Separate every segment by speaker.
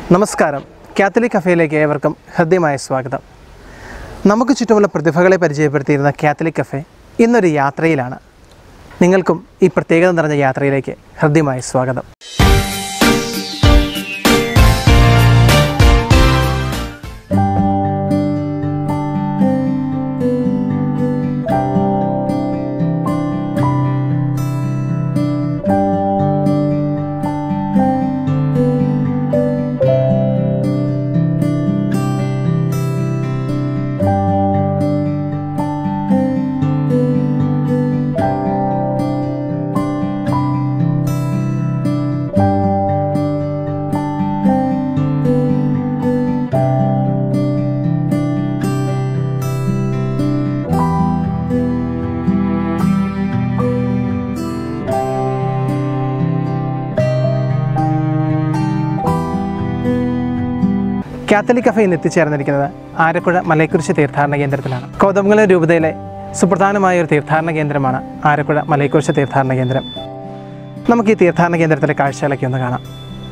Speaker 1: നമസ്കാരം കാത്തലിക് കഫേയിലേക്ക് ഏവർക്കും ഹൃദ്യമായ സ്വാഗതം നമുക്ക് ചുറ്റുമുള്ള പ്രതിഭകളെ പരിചയപ്പെടുത്തിയിരുന്ന കാത്തലിക് കഫേ ഇന്നൊരു യാത്രയിലാണ് നിങ്ങൾക്കും ഈ പ്രത്യേകത നിറഞ്ഞ യാത്രയിലേക്ക് ഹൃദ്യമായ സ്വാഗതം കാത്തലിക് കഫേ ഇന്ന് എത്തിച്ചേർന്നിരിക്കുന്നത് ആരക്കുഴ മലയക്കുരിശ് തീർത്ഥാടന കേന്ദ്രത്തിലാണ് കോതമംഗലം രൂപതയിലെ സുപ്രധാനമായ ഒരു തീർത്ഥാടന കേന്ദ്രമാണ് ആരക്കുഴ മലയക്കുരിശ് തീർത്ഥാടന കേന്ദ്രം നമുക്ക് ഈ തീർത്ഥാടന കേന്ദ്രത്തിലെ കാഴ്ചകളൊക്കെ ഒന്ന് കാണാം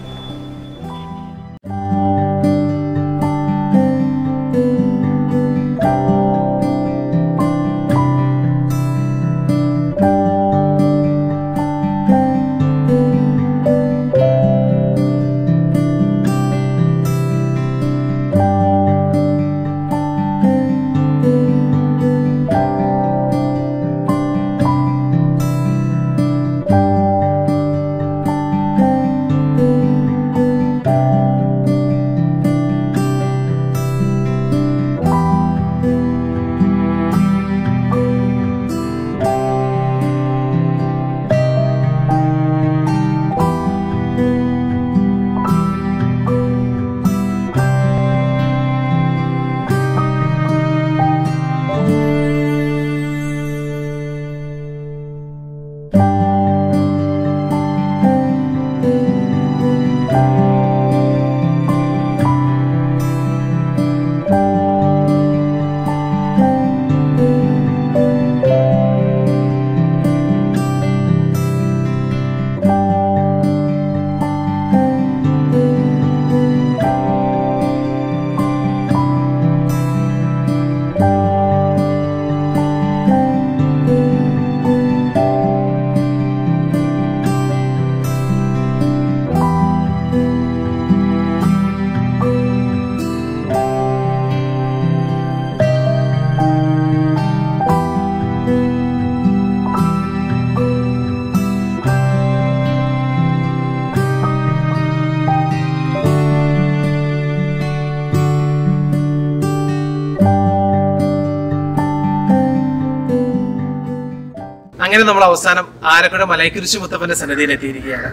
Speaker 1: അങ്ങനെ നമ്മൾ അവസാനം ആരക്കുഴ മലയക്കുരിശ് മുത്തപ്പന്റെ സന്നിധിയിൽ എത്തിയിരിക്കുകയാണ്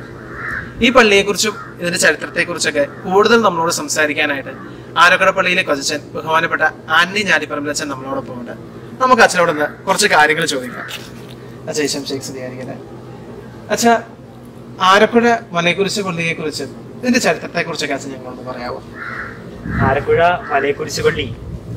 Speaker 1: ഈ പള്ളിയെക്കുറിച്ചും ഇതിന്റെ ചരിത്രത്തെക്കുറിച്ചൊക്കെ കൂടുതൽ നമ്മളോട് സംസാരിക്കാനായിട്ട് ആരക്കുഴ പള്ളിയിലെ കൊച്ചൻ ബഹുമാനപ്പെട്ട ആന്നി ഞാലിപ്പറമ്പിലച്ചൻ നമ്മളോടൊപ്പം ഉണ്ട് നമുക്ക് അച്ഛനോടൊന്ന് കുറച്ച് കാര്യങ്ങൾ ചോദിക്കാം അച്ഛ ഈശം ഷേഖ് സ്തുതിയായിരിക്കട്ടെ അച്ഛ ആരക്കുഴ മലയക്കുരിശ് പള്ളിയെക്കുറിച്ച് ഇതിന്റെ ചരിത്രത്തെക്കുറിച്ചൊക്കെ അച്ഛൻ ഞങ്ങളൊന്ന് പറയാമോ
Speaker 2: ആലപ്പുഴ മലയെക്കുറിച്ച് പള്ളി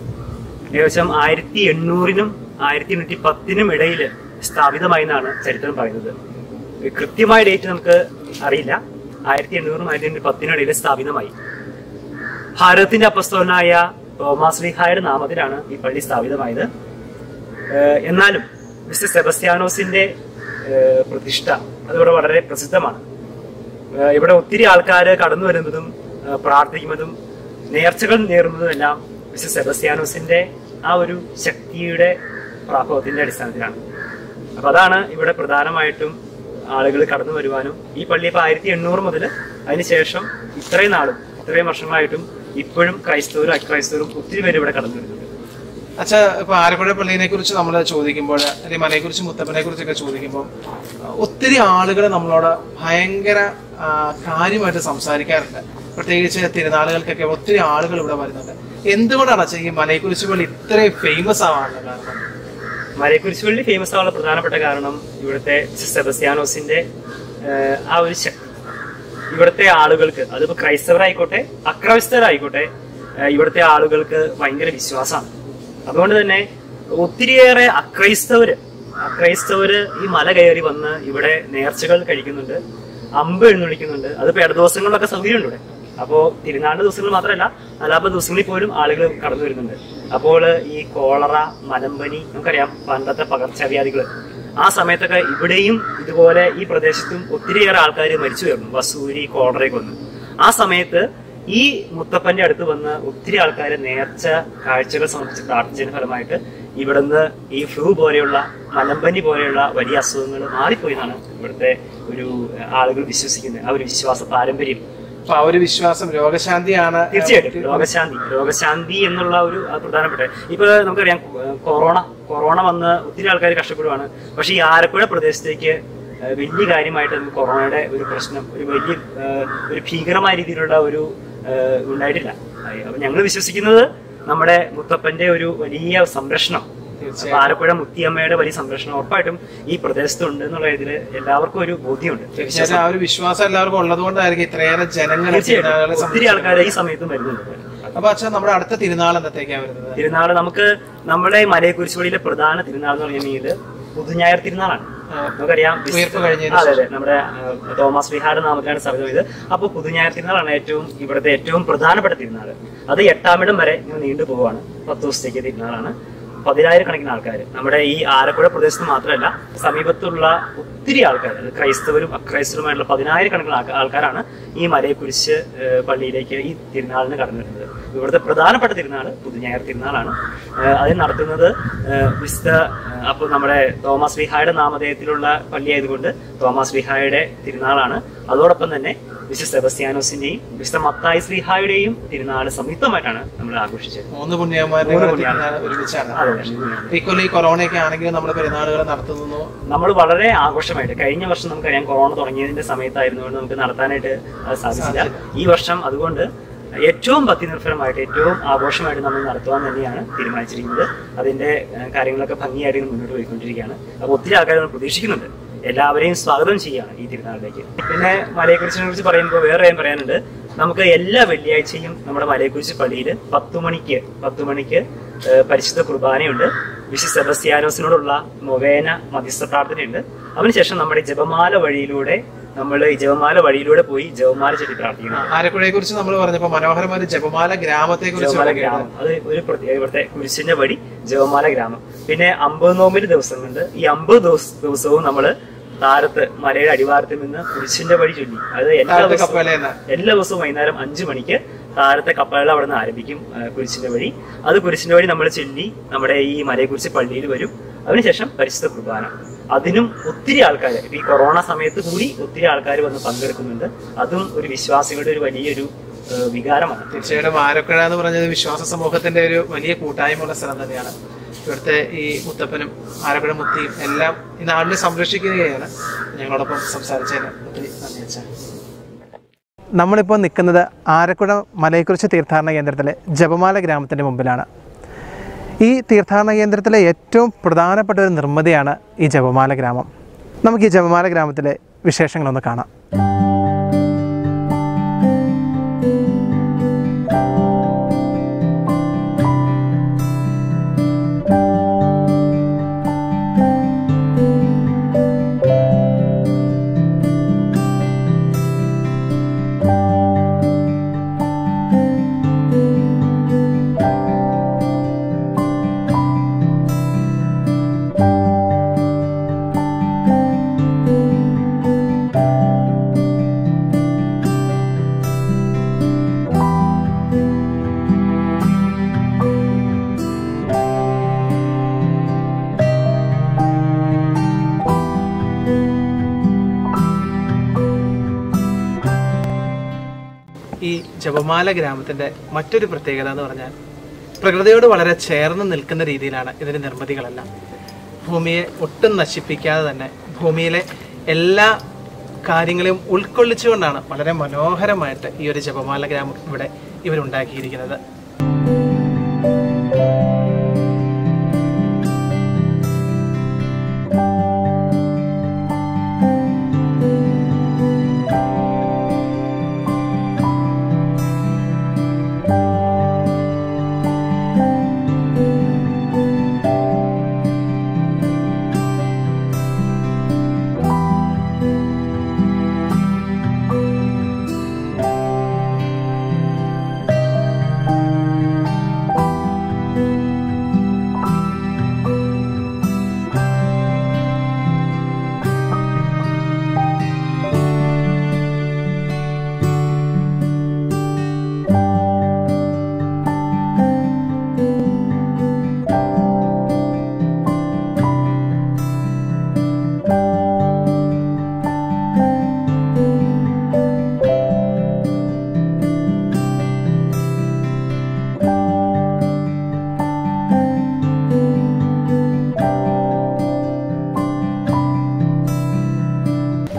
Speaker 2: ഏകദേശം ആയിരത്തി എണ്ണൂറിനും ആയിരത്തി എണ്ണൂറ്റി പത്തിനും ഇടയിൽ സ്ഥാപിതമായി എന്നാണ് ചരിത്രം പറയുന്നത് കൃത്യമായ ഡേറ്റ് നമുക്ക് അറിയില്ല ആയിരത്തി എണ്ണൂറും ആയിരത്തി എണ്ണൂറ്റി പത്തിനും ഇടയിൽ സ്ഥാപിതമായി ഭാരതത്തിന്റെ അപ്പസ്തോലനായ തോമാസ് ലീഹായുടെ നാമത്തിലാണ് ഈ പള്ളി സ്ഥാപിതമായത് ഏഹ് എന്നാലും മിസ്റ്റർ സെബസ്ത്യാനോസിന്റെ ഏഹ് പ്രതിഷ്ഠ അതിവിടെ വളരെ പ്രസിദ്ധമാണ് ഏഹ് ഇവിടെ ഒത്തിരി ആൾക്കാർ കടന്നു വരുന്നതും ഏഹ് പ്രാർത്ഥിക്കുന്നതും നേർച്ചകൾ നേറുന്നതും എല്ലാം മിസ്റ്റർ സെബസ്ത്യാനോസിന്റെ ആ ഒരു ശക്തിയുടെ പ്രാഭവത്തിന്റെ അടിസ്ഥാനത്തിലാണ് അപ്പൊ അതാണ് ഇവിടെ പ്രധാനമായിട്ടും ആളുകൾ കടന്നു വരുവാനും ഈ പള്ളി ഇപ്പൊ ആയിരത്തി എണ്ണൂറ് മുതൽ അതിനുശേഷം ഇത്രയും നാളും ഇത്രയും വർഷമായിട്ടും ഇപ്പോഴും ക്രൈസ്തവരും അക്രൈസ്തവരും ഒത്തിരി പേര് ഇവിടെ കടന്നു വരുന്നുണ്ട്
Speaker 1: അച്ഛ ഇപ്പൊ ആലപ്പുഴ പള്ളിനെ കുറിച്ച് നമ്മൾ ചോദിക്കുമ്പോൾ അല്ലെങ്കിൽ മലയെ കുറിച്ച് മുത്തപ്പനെ കുറിച്ചൊക്കെ ചോദിക്കുമ്പോൾ ഒത്തിരി ആളുകൾ നമ്മളോട് ഭയങ്കര ആ, കാര്യമായിട്ട് സംസാരിക്കാറുണ്ട് പ്രത്യേകിച്ച് തിരുനാളുകൾക്കൊക്കെ ഒത്തിരി ആളുകൾ ഇവിടെ വരുന്നുണ്ട് എന്തുകൊണ്ടാണ് അച്ഛൻ ഈ മലയെക്കുറിച്ച് പള്ളി ഇത്രയും ഫേമസ് ആവാനുള്ള കാരണം
Speaker 2: മലയക്കുരിശ് പള്ളി ഫേമസ് ആവാനുള്ള പ്രധാനപ്പെട്ട കാരണം ഇവിടുത്തെ മിസ്റ്റർ സെബസ്ത്യാനോസിന്റെ ഏഹ്, ആ ഒരു ശക്തി ഇവിടുത്തെ ആളുകൾക്ക് അതിപ്പോ ക്രൈസ്തവരായിക്കോട്ടെ അക്രൈസ്തവരായിക്കോട്ടെ ഏഹ്, ഇവിടുത്തെ ആളുകൾക്ക് ഭയങ്കര വിശ്വാസമാണ് അതുകൊണ്ട് തന്നെ ഒത്തിരിയേറെ അക്രൈസ്തവര് അക്രൈസ്തവര് ഈ മല കയറി വന്ന് ഇവിടെ നേർച്ചകൾ കഴിക്കുന്നുണ്ട് അമ്പ് എഴുന്നള്ളിക്കുന്നുണ്ട് അതിപ്പോ ഇട ദിവസങ്ങളിലൊക്കെ സൗകര്യമുണ്ട് ഇവിടെ അപ്പോൾ തിരുനാളിന്റെ ദിവസങ്ങൾ മാത്രമല്ല അല്ലാത്ത ദിവസങ്ങളിൽ പോലും ആളുകൾ കടന്നു വരുന്നുണ്ട് അപ്പോൾ ഈ കോളറ മലമ്പനി നമുക്കറിയാം പണ്ടത്തെ പകർച്ചവ്യാധികൾ ആ സമയത്തൊക്കെ ഇവിടെയും ഇതുപോലെ ഈ പ്രദേശത്തും ഒത്തിരിയേറെ ആൾക്കാർ മരിച്ചു വരുന്നു വസൂരി കോളറയൊക്കെ വന്നു ആ സമയത്ത് ഈ മുത്തപ്പന്റെ അടുത്ത് വന്ന് ഒത്തിരി ആൾക്കാർ നേർച്ച കാഴ്ചകൾ സമർപ്പിച്ച് പ്രാർത്ഥിച്ചതിന് ഫലമായിട്ട് ഇവിടുന്ന് ഈ ഫ്ലൂ പോലെയുള്ള മലമ്പനി പോലെയുള്ള വലിയ അസുഖങ്ങൾ മാറിപ്പോയി എന്നാണ് ഇവിടുത്തെ ഒരു അഹ്, ആളുകൾ വിശ്വസിക്കുന്നത് ആ ഒരു വിശ്വാസ പാരമ്പര്യം
Speaker 1: അപ്പൊ ആ ഒരു വിശ്വാസം രോഗശാന്തിയാണ്
Speaker 2: തീർച്ചയായിട്ടും രോഗശാന്തി രോഗശാന്തി എന്നുള്ള ഒരു അത് പ്രധാനപ്പെട്ട ഇപ്പൊ നമുക്കറിയാം കൊ- കൊറോണ കൊറോണ വന്ന് ഒത്തിരി ആൾക്കാർ കഷ്ടപ്പെടുവാണ് പക്ഷെ ഈ ആലപ്പുഴ പ്രദേശത്തേക്ക് ഏഹ്, വലിയ കാര്യമായിട്ട് നമുക്ക് കൊറോണയുടെ ഒരു പ്രശ്നം ഒരു വലിയ ഏഹ്, ഒരു ഭീകരമായ രീതിയിലുള്ള ഒരു ഏഹ്, ഉണ്ടായിട്ടില്ല അപ്പൊ ഞങ്ങൾ വിശ്വസിക്കുന്നത് നമ്മുടെ മുത്തപ്പന്റെ ഒരു വലിയ സംരക്ഷണം
Speaker 1: തീർച്ചയായും.
Speaker 2: അപ്പൊ ആലപ്പുഴ മുത്തിയമ്മയുടെ വലിയ സംരക്ഷണം ഉറപ്പായിട്ടും ഈ പ്രദേശത്തുണ്ട് എന്നുള്ള ഇതിൽ എല്ലാവർക്കും ഒരു ബോധ്യമുണ്ട്
Speaker 1: തീർച്ചയായിട്ടും ആ ഒരു വിശ്വാസം എല്ലാവർക്കും ഉള്ളത് കൊണ്ടായിരിക്കും ഇത്രയേറെ ജനങ്ങൾ
Speaker 2: തീർച്ചയായിട്ടും
Speaker 1: തിരുനാളുകളെ
Speaker 2: ഒത്തിരി
Speaker 1: സംബന്ധിച്ച്
Speaker 2: ആൾക്കാർ ഈ സമയത്തും വരുന്നുണ്ട്
Speaker 1: അപ്പൊ അച്ഛൻ നമ്മുടെ അടുത്ത തിരുനാൾ എന്നത്തേക്കാണ് വരുന്നത്
Speaker 2: തിരുനാൾ നമുക്ക് നമ്മുടെ മലയക്കുരിശുപടിയിലെ പ്രധാന തിരുനാൾ എന്ന് പറഞ്ഞിട്ടുണ്ടെങ്കിൽ പുതുഞായർ തിരുനാളാണ് നമുക്കറിയാം വിശുദ്ധ-
Speaker 1: ഉയർപ്പ് കഴിഞ്ഞതിന്
Speaker 2: അതെ അതെ നമ്മുടെ ആ, തോമസ് വിഹാട് നാമത്തിലാണ് സ്ഥാപിതം ഇത് അപ്പോൾ പുതുഞായർ തിരുനാളാണ് ഏറ്റവും ഇവിടുത്തെ ഏറ്റവും പ്രധാനപ്പെട്ട തിരുനാൾ അത് എട്ടാമിടം വരെ ഇങ്ങനെ നീണ്ടു പോവാണ് പത്ത് ദിവസത്തേക്ക് തിരുനാളാണ് പതിനായിരക്കണക്കിന് ആൾക്കാർ നമ്മുടെ ഈ ആലപ്പുഴ പ്രദേശത്ത് മാത്രമല്ല സമീപത്തുള്ള ഒത്തിരി ആൾക്കാർ അത് ക്രൈസ്തവരും അക്രൈസ്തവരുമായിട്ടുള്ള പതിനായിരക്കണക്കിന് ആൾക്കാ- ആൾക്കാരാണ് ഈ മലയെക്കുരിശ് ഏഹ്, പള്ളിയിലേക്ക് ഈ തിരുനാളിന് കടന്നു വരുന്നത് ഇവിടുത്തെ പ്രധാനപ്പെട്ട തിരുനാൾ പുതുഞായർ തിരുനാളാണ് ഏഹ്, അത് നടത്തുന്നത് ഏഹ്, വിശുദ്ധ ഏഹ്, അപ്പോൾ നമ്മുടെ തോമസ് വിഹായുടെ നാമധേയത്തിലുള്ള പള്ളി ആയതുകൊണ്ട് തോമസ് വിഹായുടെ തിരുനാളാണ് അതോടൊപ്പം തന്നെ വിശുദ്ധ സെബസ്ത്യാനോസിന്റെയും വിശുദ്ധ മത്തായി ശ്രീഹായുടെയും തിരുനാൾ സംയുക്തമായിട്ടാണ് നമ്മൾ ആഘോഷിച്ചത്
Speaker 1: മൂന്ന് പുണ്യന്മാരുടെ
Speaker 2: മൂന്ന്
Speaker 1: തിരുനാൾ ഒരുമിച്ചാണ്
Speaker 2: അതെ
Speaker 1: ഇക്കൊല്ലം ഈ കൊറോണയൊക്കെ ആണെങ്കിലും നമ്മൾ പെരുന്നാളുകൾ നടത്തുന്നു
Speaker 2: നമ്മൾ വളരെ ആഘോഷമായിട്ട് കഴിഞ്ഞ വർഷം നമുക്കറിയാം കൊറോണ തുടങ്ങിയതിന്റെ സമയത്തായിരുന്നുകൊണ്ട് നമുക്ക് നടത്താനായിട്ട് അത് സാധിച്ചില്ല ഈ വർഷം അതുകൊണ്ട് ഏറ്റവും ഭക്തിനിർഭരമായിട്ട് ഏറ്റവും ആഘോഷമായിട്ട് നമ്മൾ നടത്തുവാൻ തന്നെയാണ് തീരുമാനിച്ചിരിക്കുന്നത് അതിന്റെ ഏഹ്, കാര്യങ്ങളൊക്കെ ഭംഗിയായിട്ട് ഇങ്ങനെ മുന്നോട്ട് പോയിക്കൊണ്ടിരിക്കുകയാണ് അപ്പോൾ ഒത്തിരി ആൾക്കാർ നമ്മൾ പ്രതീക്ഷിക്കുന്നുണ്ട് എല്ലാവരെയും സ്വാഗതം ചെയ്യുകയാണ് ഈ തിരുനാളിലേക്ക് പിന്നെ മലയെക്കുറിച്ചിനെ കുറിച്ച് പറയുമ്പോൾ വേറെ കാര്യം പറയാനുണ്ട് നമുക്ക് എല്ലാ വെള്ളിയാഴ്ചയും നമ്മുടെ മലയെക്കുറിച്ച് പള്ളിയിൽ പത്തു മണിക്ക് പത്തു മണിക്ക് ഏഹ്, പരിശുദ്ധ കുർബാനയുണ്ട് വിശുദ്ധ സെബസ്ത്യാനോസിനോടുള്ള മൊവേന മധ്യസ്ഥ പ്രാർത്ഥനയുണ്ട് അതിനുശേഷം നമ്മുടെ ജപമാല വഴിയിലൂടെ നമ്മൾ ഈ ജപമാല വഴിയിലൂടെ പോയി ജപമാല ചൊല്ലി പ്രാർത്ഥിക്കണം
Speaker 1: ആലക്കുഴയെ കുറിച്ച് നമ്മൾ പറഞ്ഞപ്പോ മനോഹരമായ ഒരു ജപമാല ഗ്രാമത്തെ കുറിച്ച്
Speaker 2: ജപമാല ഗ്രാമം അത് ഒരു പ്രത്യേക ഇവിടുത്തെ കുരിശിന്റെ വഴി ജപമാല ഗ്രാമം പിന്നെ അമ്പത് നോമ്പിന്റെ ദിവസങ്ങളുണ്ട് ഈ അമ്പത് ദിവസ ദിവസവും നമ്മള് താരത്ത് മലയുടെ അടിവാരത്തിൽ നിന്ന് കുരിശിന്റെ വഴി ചൊല്ലി അത് എല്ലാ
Speaker 1: താഴത്തെ
Speaker 2: ദിവസവും
Speaker 1: കപ്പലേന്ന്
Speaker 2: എല്ലാ ദിവസവും വൈകുന്നേരം അഞ്ചു മണിക്ക് താഴത്തെ കപ്പലുകൾ അവിടെ നിന്ന് ആരംഭിക്കും ആ, കുരിശിന്റെ വഴി അത് കുരിശിന്റെ വഴി നമ്മൾ ചൊല്ലി നമ്മുടെ ഈ മലയെക്കുറിച്ച് പള്ളിയിൽ വരും അതിനുശേഷം പരിശുദ്ധ കുർബാന അതിനും ഒത്തിരി ആൾക്കാർ ഈ കൊറോണ സമയത്ത് കൂടി ഒത്തിരി ആൾക്കാർ വന്ന് പങ്കെടുക്കുന്നുണ്ട് അതും ഒരു വിശ്വാസികളുടെ ഒരു വലിയൊരു ആ, വികാരമാണ്
Speaker 1: തീർച്ചയായിട്ടും ആലക്കുഴ എന്ന് പറഞ്ഞത് വിശ്വാസ സമൂഹത്തിന്റെ ഒരു വലിയ കൂട്ടായ്മയുള്ള സ്ഥലം തന്നെയാണ് ഇവിടുത്തെ ഈ മുത്തപ്പനും ആലക്കുഴ മുത്തിയും എല്ലാം ഈ നാടിനെ സംരക്ഷിക്കുകയാണ് ഞങ്ങളോടൊപ്പം സംസാരിച്ചതിന് ഒത്തിരി നന്ദി അച്ഛാ നമ്മളിപ്പോൾ നിൽക്കുന്നത് ആരക്കുഴ മലയെക്കുറിച്ച് തീർത്ഥാടന കേന്ദ്രത്തിലെ ജപമാല ഗ്രാമത്തിൻ്റെ മുമ്പിലാണ് ഈ തീർത്ഥാടന കേന്ദ്രത്തിലെ ഏറ്റവും പ്രധാനപ്പെട്ട ഒരു നിർമ്മിതിയാണ് ഈ ജപമാല ഗ്രാമം നമുക്ക് ഈ ജപമാല ഗ്രാമത്തിലെ വിശേഷങ്ങളൊന്ന് കാണാം ഈ ജപമാല ഗ്രാമത്തിന്റെ മറ്റൊരു പ്രത്യേകത എന്ന് പറഞ്ഞാൽ പ്രകൃതിയോട് വളരെ ചേർന്ന് നിൽക്കുന്ന രീതിയിലാണ് ഇതിന്റെ നിർമ്മിതികളെല്ലാം ഭൂമിയെ ഒട്ടും നശിപ്പിക്കാതെ തന്നെ ഭൂമിയിലെ എല്ലാ കാര്യങ്ങളെയും ഉൾക്കൊള്ളിച്ചുകൊണ്ടാണ് വളരെ മനോഹരമായിട്ട് ഈ ഒരു ജപമാല ഗ്രാമം ഇവിടെ ഇവരുണ്ടാക്കിയിരിക്കുന്നത്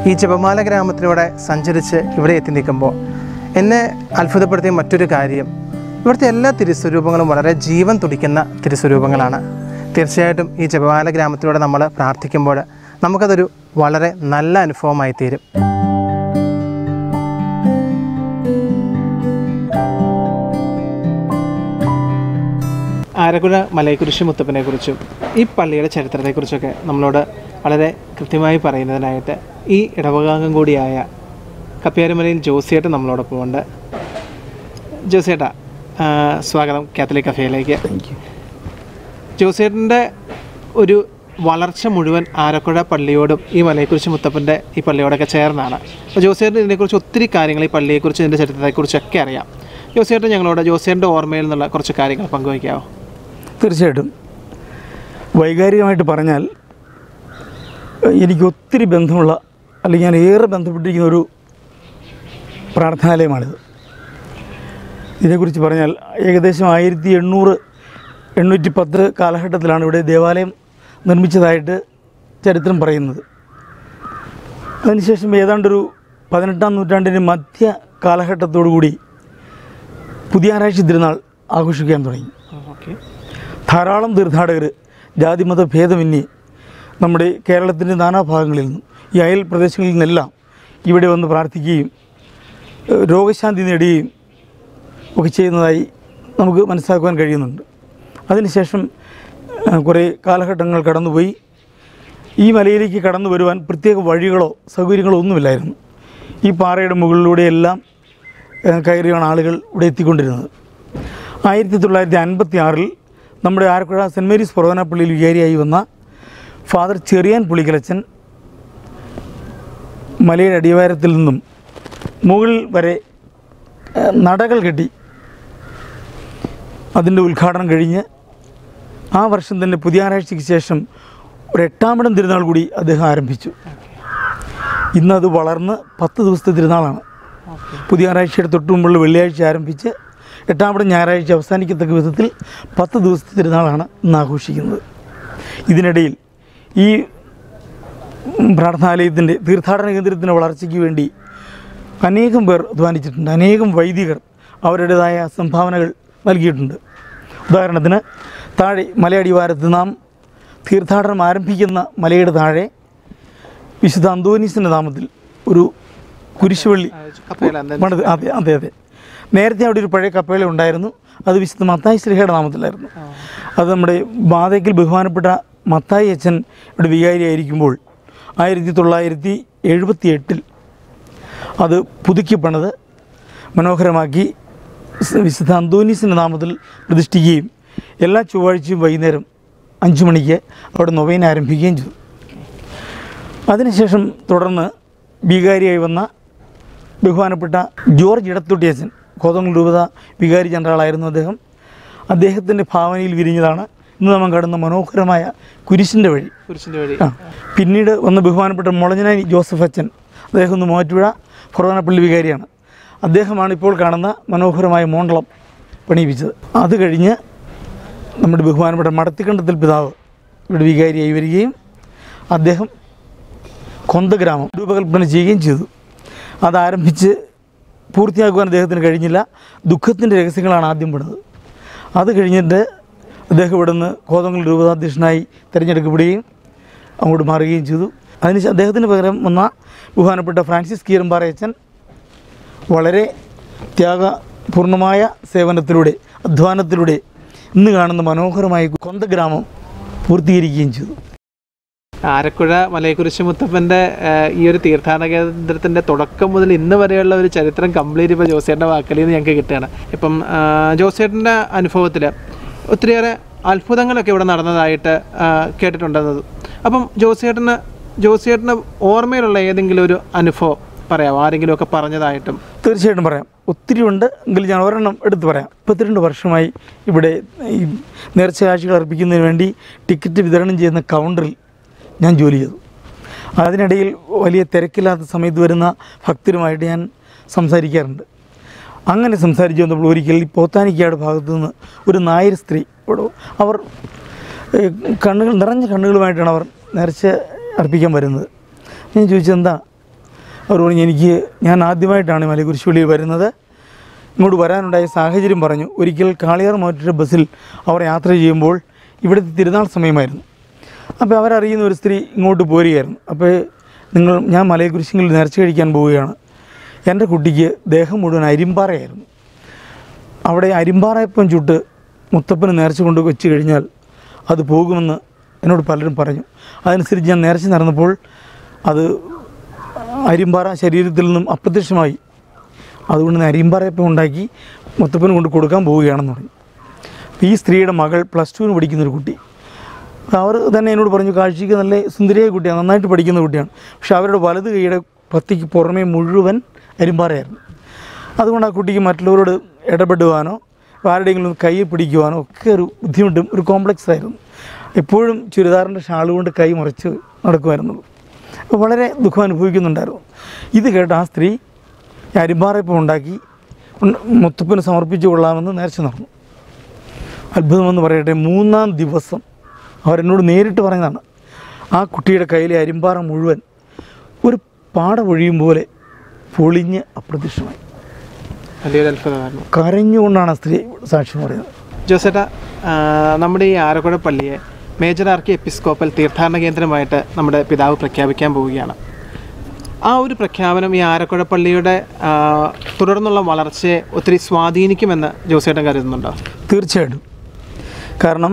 Speaker 1: ഈ ജപമാല ഗ്രാമത്തിലൂടെ സഞ്ചരിച്ച് ഇവിടെ എത്തി നിൽക്കുമ്പോൾ എന്നെ അത്ഭുതപ്പെടുത്തിയ മറ്റൊരു കാര്യം ഇവിടുത്തെ എല്ലാ തിരുസ്വരൂപങ്ങളും വളരെ ജീവൻ തുടിക്കുന്ന തിരുസ്വരൂപങ്ങളാണ് തീർച്ചയായിട്ടും ഈ ജപമാല ഗ്രാമത്തിലൂടെ നമ്മൾ പ്രാർത്ഥിക്കുമ്പോൾ നമുക്കതൊരു വളരെ നല്ല അനുഭവമായി തീരും ആരക്കുഴ മലയക്കുരിശ് മുത്തപ്പനെ കുറിച്ചും ഈ പള്ളിയുടെ ചരിത്രത്തെക്കുറിച്ചൊക്കെ നമ്മളോട് വളരെ കൃത്യമായി പറയുന്നതിനായിട്ട് ഈ ഇടവകാംഗം കൂടിയായ കപ്പിയാരമലയിൽ ജോസിയേട്ടൻ നമ്മളോടൊപ്പം ഉണ്ട് ജോസിയേട്ടാ ആ, സ്വാഗതം കാത്തലിക് കഫേയിലേക്ക് ജോസിയേട്ടൻ്റെ ഒരു വളർച്ച മുഴുവൻ ആരക്കുഴ പള്ളിയോടും ഈ മലയെക്കുറിച്ച് മുത്തപ്പൻ്റെ ഈ പള്ളിയോടൊക്കെ ചേർന്നാണ് അപ്പോൾ ജോസിയേട്ടൻ ഇതിനെക്കുറിച്ച് ഒത്തിരി കാര്യങ്ങൾ ഈ പള്ളിയെക്കുറിച്ച് ഇതിൻ്റെ ചരിത്രത്തെക്കുറിച്ചൊക്കെ അറിയാം ജോസിയേട്ടൻ ഞങ്ങളോട് ജോസിയേട്ടൻ്റെ ഓർമ്മയിൽ നിന്നുള്ള കുറച്ച് കാര്യങ്ങൾ പങ്കുവയ്ക്കാമോ
Speaker 3: തീർച്ചയായിട്ടും വൈകാരികമായിട്ട് പറഞ്ഞാൽ ഏഹ്, എനിക്ക് ഒത്തിരി ബന്ധമുള്ള അല്ലെങ്കിൽ ഞാൻ ഏറെ ബന്ധപ്പെട്ടിരിക്കുന്ന ഒരു പ്രാർത്ഥനാലയമാണിത് ഇതിനെക്കുറിച്ച് പറഞ്ഞാൽ ഏകദേശം ആയിരത്തി എണ്ണൂറ് എണ്ണൂറ്റി പത്ത് കാലഘട്ടത്തിലാണ് ഇവിടെ ദേവാലയം നിർമ്മിച്ചതായിട്ട് ചരിത്രം പറയുന്നത് അതിനുശേഷം ഏതാണ്ടൊരു പതിനെട്ടാം നൂറ്റാണ്ടിൻ്റെ മധ്യ കാലഘട്ടത്തോടു കൂടി പുതിയ ആരാഴ്ച തിരുനാൾ ആഘോഷിക്കാൻ തുടങ്ങി
Speaker 1: ഓക്കെ
Speaker 3: ധാരാളം തീർത്ഥാടകർ ജാതിമത ഭേദമന്യേ നമ്മുടെ കേരളത്തിൻ്റെ നാനാഭാഗങ്ങളിൽ നിന്നും ഈ അയൽ പ്രദേശങ്ങളിൽ നിന്നെല്ലാം ഇവിടെ വന്ന് പ്രാർത്ഥിക്കുകയും ഏഹ് രോഗശാന്തി നേടുകയും ഒക്കെ ചെയ്യുന്നതായി നമുക്ക് മനസ്സിലാക്കുവാൻ കഴിയുന്നുണ്ട് അതിനുശേഷം ഏഹ് കുറേ കാലഘട്ടങ്ങൾ കടന്നുപോയി ഈ മലയിലേക്ക് കടന്നു വരുവാൻ പ്രത്യേക വഴികളോ സൗകര്യങ്ങളോ ഒന്നുമില്ലായിരുന്നു ഈ പാറയുടെ മുകളിലൂടെയെല്ലാം ഏഹ് കയറിയാണ് ആളുകൾ ഇവിടെ എത്തിക്കൊണ്ടിരുന്നത് ആയിരത്തി തൊള്ളായിരത്തി അൻപത്തി ആറിൽ നമ്മുടെ ആരക്കുഴ സെൻറ്റ് മേരീസ് പ്രവചനപ്പള്ളിയിൽ വികാരിയായി വന്ന ഫാദർ ചെറിയാൻ പുളിക്കലച്ചൻ മലയുടെ അടിവാരത്തിൽ നിന്നും മുകളിൽ വരെ ഏഹ് നടകൾ കെട്ടി അതിൻ്റെ ഉദ്ഘാടനം കഴിഞ്ഞ് ആ വർഷം തന്നെ പുതിയ ആരാഴ്ചയ്ക്ക് ശേഷം ഒരു എട്ടാമിടം തിരുനാൾ കൂടി അദ്ദേഹം ആരംഭിച്ചു ഇന്നത് വളർന്ന് പത്ത് ദിവസത്തെ തിരുനാളാണ് പുതിയ ഞായറാഴ്ചയുടെ തൊട്ട് മുമ്പുള്ള വെള്ളിയാഴ്ച ആരംഭിച്ച് എട്ടാമത്തെ ഞായറാഴ്ച അവസാനിക്കത്തക്ക വിധത്തിൽ പത്ത് ദിവസത്തെ തിരുനാളാണ് ഇന്ന് ആഘോഷിക്കുന്നത് ഇതിനിടയിൽ ഈ പ്രാർത്ഥനാലയത്തിൻ്റെ തീർത്ഥാടന കേന്ദ്രത്തിൻ്റെ വളർച്ചയ്ക്ക് വേണ്ടി അനേകം പേർ അധ്വാനിച്ചിട്ടുണ്ട് അനേകം വൈദികർ അവരുടേതായ സംഭാവനകൾ നൽകിയിട്ടുണ്ട് ഉദാഹരണത്തിന് താഴെ മലയടിവാരത്ത് നാം തീർത്ഥാടനം ആരംഭിക്കുന്ന മലയുടെ താഴെ വിശുദ്ധ അന്തോനീസിൻ്റെ നാമത്തിൽ ഒരു കുരിശുവള്ളി
Speaker 1: കപ്പേല
Speaker 3: പണിത് അതെ അതെ അതെ നേരത്തെ അവിടെ ഒരു പഴയ കപ്പേള ഉണ്ടായിരുന്നു അത് വിശുദ്ധ മത്തായി ശ്രീഹയുടെ നാമത്തിലായിരുന്നു അത് നമ്മുടെ ബാധയ്ക്കൽ ബഹുമാനപ്പെട്ട മത്തായി അച്ഛൻ ഇവിടെ വികാരിയായിരിക്കുമ്പോൾ ആയിരത്തി തൊള്ളായിരത്തി എഴുപത്തി എട്ടിൽ അത് പുതുക്കി പണിത് മനോഹരമാക്കി സ് വിശുദ്ധ അന്തോനീസിൻ്റെ നാമത്തിൽ പ്രതിഷ്ഠിക്കുകയും എല്ലാ ചൊവ്വാഴ്ചയും വൈകുന്നേരം അഞ്ച് മണിക്ക് അവിടെ നൊവേന ആരംഭിക്കുകയും ചെയ്തു അതിനുശേഷം തുടർന്ന് വികാരിയായി വന്ന ബഹുമാനപ്പെട്ട ജോർജ് ഇടത്തൊട്ടിയച്ചൻ കോതങ്ങൾ രൂപത വികാരി ജനറലായിരുന്നു അദ്ദേഹം അദ്ദേഹത്തിൻ്റെ ഭാവനയിൽ വിരിഞ്ഞതാണ് ഇന്ന് നമ്മൾ കാണുന്ന മനോഹരമായ കുരിശിൻ്റെ വഴി
Speaker 1: കുരിശിൻ്റെ വഴി
Speaker 3: ആ പിന്നീട് വന്ന ബഹുമാനപ്പെട്ട മുളഞ്ഞനായി ജോസഫ് അച്ഛൻ അദ്ദേഹം ഒന്ന് മൂവാറ്റുപുഴ ഫൊറോനപ്പള്ളി വികാരിയാണ് അദ്ദേഹമാണ് ഇപ്പോൾ കാണുന്ന മനോഹരമായ മോണ്ടളം പണിയിപ്പിച്ചത് അത് കഴിഞ്ഞ് നമ്മുടെ ബഹുമാനപ്പെട്ട മടത്തിക്കണ്ടത്തിൽ പിതാവ് ഇവിടെ വികാരിയായി വരികയും അദ്ദേഹം കൊന്തഗ്രാമം രൂപകൽപ്പന ചെയ്യുകയും ചെയ്തു അതാരംഭിച്ച് പൂർത്തിയാക്കുവാൻ അദ്ദേഹത്തിന് കഴിഞ്ഞില്ല ദുഃഖത്തിൻ്റെ രഹസ്യങ്ങളാണ് ആദ്യം പെടുന്നത് അത് കഴിഞ്ഞിട്ട് അദ്ദേഹം ഇവിടുന്ന് കോതങ്ങൾ രൂപതാധ്യക്ഷനായി തിരഞ്ഞെടുക്കപ്പെടുകയും അങ്ങോട്ട് മാറുകയും ചെയ്തു അതിന് ശേ- അദ്ദേഹത്തിന് പകരം വന്ന ബഹുമാനപ്പെട്ട ഫ്രാൻസിസ് കീരമ്പാറയച്ചൻ വളരെ ത്യാഗപൂർണമായ സേവനത്തിലൂടെ അധ്വാനത്തിലൂടെ ഇന്ന് കാണുന്ന മനോഹരമായ കൊന്തഗ്രാമം പൂർത്തീകരിക്കുകയും ചെയ്തു
Speaker 1: ആരക്കുഴ മലയെക്കുറിച്ച് മുത്തപ്പൻ്റെ ഏഹ്, ഈ ഒരു തീർത്ഥാടന കേന്ദ്രത്തിൻ്റെ തുടക്കം മുതൽ ഇന്ന് വരെയുള്ള ഒരു ചരിത്രം കംപ്ലീറ്റ് ഇപ്പോൾ ജോസേട്ടൻ്റെ വാക്കലിൽ നിന്ന് ഞങ്ങൾക്ക് കിട്ടുകയാണ് ഇപ്പം ആഹ്, ജോസേട്ടൻ്റെ അനുഭവത്തിൽ ഒത്തിരിയേറെ അത്ഭുതങ്ങളൊക്കെ ഇവിടെ നടന്നതായിട്ട് ആഹ്, കേട്ടിട്ടുണ്ടെന്നത് അപ്പം ജോസേട്ടന് ജോസേട്ടന് ഓർമ്മയിലുള്ള ഏതെങ്കിലും ഒരു അനുഭവം പറയാമോ ആരെങ്കിലുമൊക്കെ പറഞ്ഞതായിട്ടും
Speaker 3: തീർച്ചയായിട്ടും പറയാം ഒത്തിരി ഉണ്ട് എങ്കിലും ഞാൻ ഒരെണ്ണം എടുത്തു പറയാം മുപ്പത്തിരണ്ട് വർഷമായി ഇവിടെ ഈ നേർച്ച കാഴ്ചകൾ അർപ്പിക്കുന്നതിന് വേണ്ടി ടിക്കറ്റ് വിതരണം ചെയ്യുന്ന കൗണ്ടറിൽ ഞാൻ ജോലി ചെയ്തു അതിനിടയിൽ വലിയ തിരക്കില്ലാത്ത സമയത്ത് വരുന്ന ഭക്തരുമായിട്ട് ഞാൻ സംസാരിക്കാറുണ്ട് അങ്ങനെ സംസാരിച്ചു വന്നപ്പോൾ ഒരിക്കൽ ഈ പോത്താനിക്കാട് ഭാഗത്തു നിന്ന് ഒരു നായർ സ്ത്രീ ഇവിടെ അവർ ഏഹ്, കണ്ണുകൾ നിറഞ്ഞ കണ്ണുകളുമായിട്ടാണ് അവർ നേർച്ച അർപ്പിക്കാൻ വരുന്നത് ഞാൻ ചോദിച്ചത് എന്താ അവർ പറഞ്ഞു എനിക്ക് ഞാൻ ആദ്യമായിട്ടാണ് ഈ മലകുരിശുപള്ളിയിൽ വരുന്നത് ഇങ്ങോട്ട് വരാനുണ്ടായ സാഹചര്യം പറഞ്ഞു ഒരിക്കൽ കാളിയാർ മാറ്റിയുടെ ബസ്സിൽ അവർ യാത്ര ചെയ്യുമ്പോൾ ഇവിടുത്തെ തിരുനാൾ സമയമായിരുന്നു അപ്പോൾ അവരറിയുന്ന ഒരു സ്ത്രീ ഇങ്ങോട്ട് പോരുകയായിരുന്നു അപ്പോൾ നിങ്ങൾ ഞാൻ മലയക്കുരിശിൽ നേർച്ച കഴിക്കാൻ പോവുകയാണ് എൻ്റെ കുട്ടിക്ക് ദേഹം മുഴുവൻ അരിമ്പാറയായിരുന്നു അവിടെ അരിമ്പാറയപ്പം ചുട്ട് മുത്തപ്പന് നേർച്ച കൊണ്ട് വെച്ച് കഴിഞ്ഞാൽ അത് പോകുമെന്ന് എന്നോട് പലരും പറഞ്ഞു അതനുസരിച്ച് ഞാൻ നേർച്ച നടന്നപ്പോൾ അത് അരിമ്പാറ ശരീരത്തിൽ നിന്നും അപ്രത്യക്ഷമായി അതുകൊണ്ട് ഞാൻ അരിമ്പാറയപ്പം ഉണ്ടാക്കി മുത്തപ്പന് കൊണ്ട് കൊടുക്കാൻ പോവുകയാണെന്ന് പറഞ്ഞു അപ്പോൾ ഈ സ്ത്രീയുടെ മകൾ പ്ലസ് ടുവിന് പഠിക്കുന്നൊരു കുട്ടി അപ്പോൾ അവർ തന്നെ എന്നോട് പറഞ്ഞു കാഴ്ചയ്ക്ക് നല്ല സുന്ദരിയായ കുട്ടിയാണ് നന്നായിട്ട് പഠിക്കുന്ന കുട്ടിയാണ് പക്ഷെ അവരുടെ വലത് കൈയുടെ പത്തിക്ക് പുറമേ മുഴുവൻ അരിമ്പാറയായിരുന്നു അതുകൊണ്ട് ആ കുട്ടിക്ക് മറ്റുള്ളവരോട് ഇടപെടുവാനോ ആരുടെയെങ്കിലും കൈ പിടിക്കുവാനോ ഒക്കെ ഒരു ബുദ്ധിമുട്ടും ഒരു കോംപ്ലക്സ് ആയിരുന്നു എപ്പോഴും ചുരിദാറിൻ്റെ ഷാൾ കൊണ്ട് കൈ മുറിച്ച് നടക്കുമായിരുന്നു അപ്പോൾ വളരെ ദുഃഖം അനുഭവിക്കുന്നുണ്ടായിരുന്നു ഇത് കേട്ട് ആ സ്ത്രീ അരിമ്പാറയപ്പം ഉണ്ടാക്കി ഉണ്ട- മുത്തപ്പന് സമർപ്പിച്ചു കൊള്ളാമെന്ന് നേർച്ച നടന്നു അത്ഭുതമെന്ന് പറയട്ടെ മൂന്നാം ദിവസം അവരെന്നോട് നേരിട്ട് പറയുന്നതാണ് ആ കുട്ടിയുടെ കയ്യിലെ അരിമ്പാറ മുഴുവൻ ഒരു പാട പൊഴിയും പോലെ പൊളിഞ്ഞ് അപ്രത്യക്ഷമായി
Speaker 1: വലിയൊരു അത്ഭുതമായിരുന്നു
Speaker 3: കരഞ്ഞുകൊണ്ടാണ് ആ സ്ത്രീ സാക്ഷ്യം പറയുന്നത്
Speaker 1: ജോസേട്ട ആ, നമ്മുടെ ഈ ആരക്കുഴ പള്ളിയെ മേജർ ആർക്കി എപ്പിസ്കോപ്പൽ തീർത്ഥാടന കേന്ദ്രമായിട്ട് നമ്മുടെ പിതാവ് പ്രഖ്യാപിക്കാൻ പോവുകയാണ് ആ ഒരു പ്രഖ്യാപനം ഈ ആരക്കുഴ പള്ളിയുടെ ആ, തുടർന്നുള്ള വളർച്ചയെ ഒത്തിരി സ്വാധീനിക്കുമെന്ന് ജോസേട്ടൻ കരുതുന്നുണ്ടോ
Speaker 3: തീർച്ചയായിട്ടും കാരണം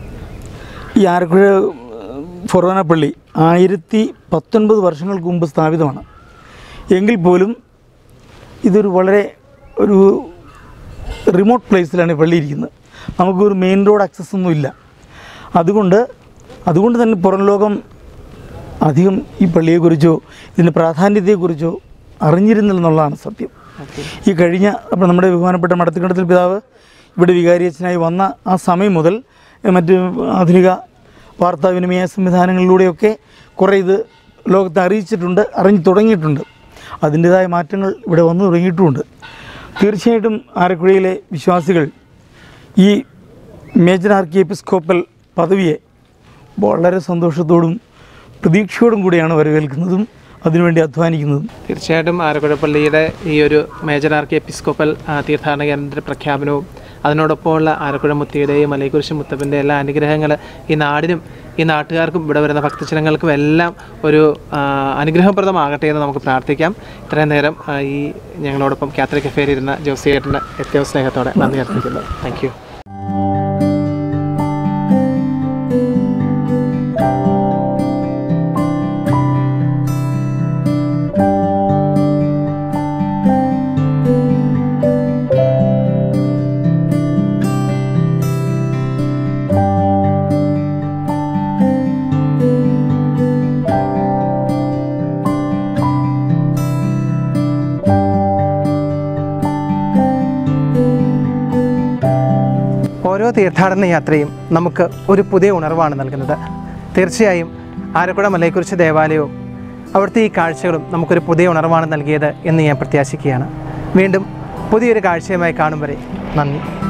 Speaker 3: ഈ ആരക്കുഴ ഫൊറോന പള്ളി ആയിരത്തി പത്തൊൻപത് വർഷങ്ങൾക്ക് മുമ്പ് സ്ഥാപിതമാണ് എങ്കിൽ പോലും ഇതൊരു വളരെ ഒരു റിമോട്ട് പ്ലേസിലാണ് ഈ പള്ളി ഇരിക്കുന്നത് നമുക്കൊരു മെയിൻ റോഡ് ആക്സസ് ഒന്നും ഇല്ല അതുകൊണ്ട് അതുകൊണ്ട് തന്നെ പുറം ലോകം അധികം ഈ പള്ളിയെക്കുറിച്ചോ ഇതിൻ്റെ പ്രാധാന്യത്തെക്കുറിച്ചോ അറിഞ്ഞിരുന്നില്ലെന്നുള്ളതാണ് സത്യം ഈ കഴിഞ്ഞ അപ്പോൾ നമ്മുടെ ബഹുമാനപ്പെട്ട മടത്തിക്കണ്ടത്തിൽ പിതാവ് ഇവിടെ വികാരിയച്ഛനായി വന്ന ആ സമയം മുതൽ എ, മറ്റ് ആധുനിക വാർത്താവിനിമയ സംവിധാനങ്ങളിലൂടെയൊക്കെ കുറേ ഇത് ലോകത്തെ അറിയിച്ചിട്ടുണ്ട് അറിഞ്ഞു തുടങ്ങിയിട്ടുണ്ട് അതിൻ്റേതായ മാറ്റങ്ങൾ ഇവിടെ വന്നു തുടങ്ങിയിട്ടുമുണ്ട് തീർച്ചയായിട്ടും ആരക്കുഴയിലെ വിശ്വാസികൾ ഈ മേജർ ആർക്കി എപ്പിസ്കോപ്പൽ പദവിയെ വളരെ സന്തോഷത്തോടും പ്രതീക്ഷയോടും കൂടിയാണ് വരവേൽക്കുന്നതും അതിനുവേണ്ടി അധ്വാനിക്കുന്നതും
Speaker 1: തീർച്ചയായിട്ടും ആരക്കുഴ പള്ളിയുടെ ഈ ഒരു മേജർ ആർക്കി എപ്പിസ്കോപ്പൽ ആ, തീർത്ഥാടന കേന്ദ്ര പ്രഖ്യാപനവും അതിനോടൊപ്പമുള്ള ആരക്കുഴ മുത്തിയുടെയും മലയക്കുരിശ് മുത്തപ്പൻ്റെ എല്ലാ അനുഗ്രഹങ്ങൾ ഈ നാടിനും ഈ നാട്ടുകാർക്കും ഇവിടെ വരുന്ന ഭക്തജനങ്ങൾക്കും എല്ലാം ഒരു ആ, അനുഗ്രഹപ്രദമാകട്ടെ എന്ന് നമുക്ക് പ്രാർത്ഥിക്കാം ഇത്രയും നേരം ആ, ഈ ഞങ്ങളോടൊപ്പം കാത്തലിക് കഫേയിൽ ഇരുന്ന ജോസിയേട്ടൻ്റെ ഏറ്റവും സ്നേഹത്തോടെ നന്ദി അർപ്പിക്കുന്നു താങ്ക് യു ഓരോ തീർത്ഥാടന യാത്രയും നമുക്ക് ഒരു പുതിയ ഉണർവാണ് നൽകുന്നത് തീർച്ചയായും ആരക്കുഴ മലയെക്കുറിച്ച് ദേവാലയവും അവിടുത്തെ ഈ കാഴ്ചകളും നമുക്കൊരു പുതിയ ഉണർവാണ് നൽകിയത് എന്ന് ഞാൻ പ്രത്യാശിക്കുകയാണ് വീണ്ടും പുതിയൊരു കാഴ്ചയുമായി കാണും വരെ നന്ദി